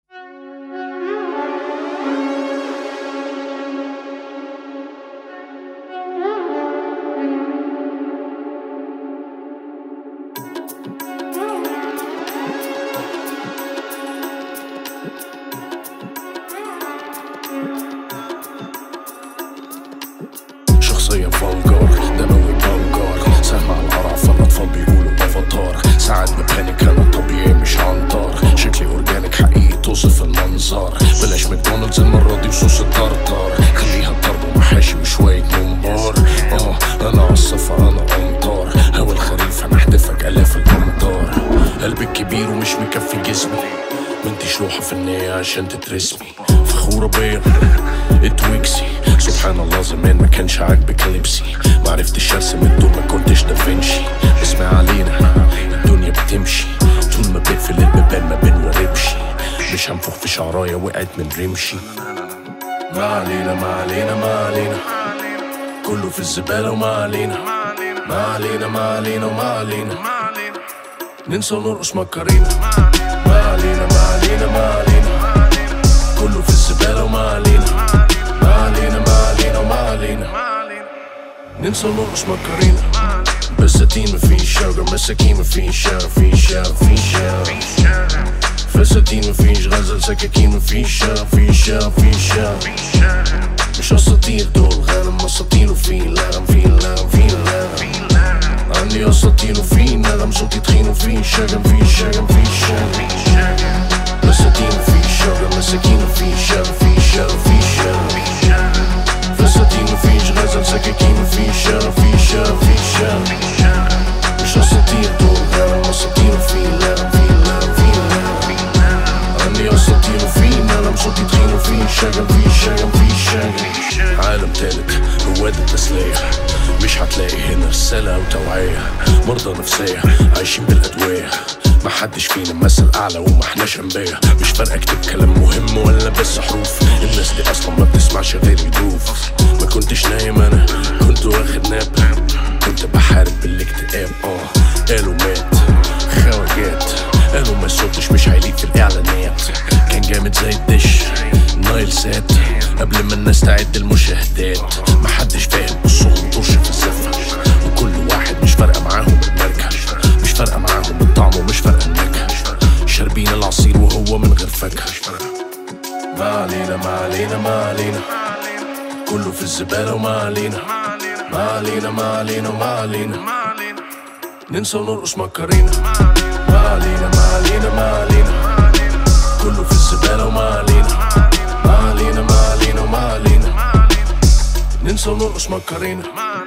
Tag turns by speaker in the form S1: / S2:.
S1: شخصية فانجار دموي بانجار سهم على القرع الأطفال بيقولوا افاتار ساعات ببانيك انا طبيعي مش عنتر شكلي اورجانيك حقيقي توصف المنظر بلاش ماكدونالدز المرة دي وصوص الطرطر خليها ضرب ومحاشي وشوية ممبار اه انا عالصفر انا امطار هوا الخريف هنحدفك الاف الامطار قلبي كبير ومش مكفي جسمي بنتي شلوحة فنية عشان تترسمي فخورة بيا اتويكسي سبحان الله زمان ما كانش عاجبك لبسي معرفتش ارسم الدور ما كنتش دافنشي اسمع علينا الدنيا بتمشي طول ما بقفل البيبان ما بنوربش مش هنفخ في شعرايا وقعت من رمشي ما علينا ما علينا ما علينا كله في الزبالة وما علينا ما علينا ما علينا وما علينا ننسى ونرقص مكرينا ما علينا ما علينا ما علينا كله في الزبالة وما علينا ما علينا ما علينا وما علينا ننسى ونرقص مكرينا بساتين مفيش شجر مساكين مفيش شارع فيش شارع فيش شارع فساتين مفيش غزل سكاكين مفيش شارع فيش شارع فيش شارع مش اساطير دول غنم اساطير وفي لغم في لغم في لغم عندي اساطير وفي نغم صوتي تخين وفي شجن في شجن في شجن بساتين في شجر مساكين في شارع في شارع في شارع فساتين مفيش غزل سكاكين في شارع في شارع في شارع مش اساطير دول غنم اساطير وفي لغم في لغم في لغم عندي اساطير وفي نغم صوتي تخين وفي شجن في شجن في شجن عالم تالت رواد التسلية مش هتلاقي هنا رسالة أو توعية مرضى نفسية عايشين بالأدوية محدش فينا مثل أعلى وما احناش أنبياء مش فارقة أكتب كلام مهم ولا بس حروف الناس دي أصلا ما بتسمعش غير يدوف ما كنتش نايم أنا كنت واخد ناب كنت بحارب بالاكتئاب اه قالوا مات خواجات قالوا ما صوتش مش هيليق في الإعلانات كان جامد زي الدش نايل سات قبل ما الناس تعد المشاهدات محدش فاهم بصهم طرش في الزفة وكل واحد مش فارقة معاهم الماركة مش فارقة معاهم الطعم ومش فارقة النكهة شاربين العصير وهو من غير فاكهة ما علينا ما علينا ما علينا كله في الزبالة وما علينا ما علينا ما علينا وما علينا ننسى ونرقص مكرينا ما علينا ما علينا ما علينا كله في الزبالة وما علينا ما علينا ما علينا وما علينا ننسى ونرقص مكرينا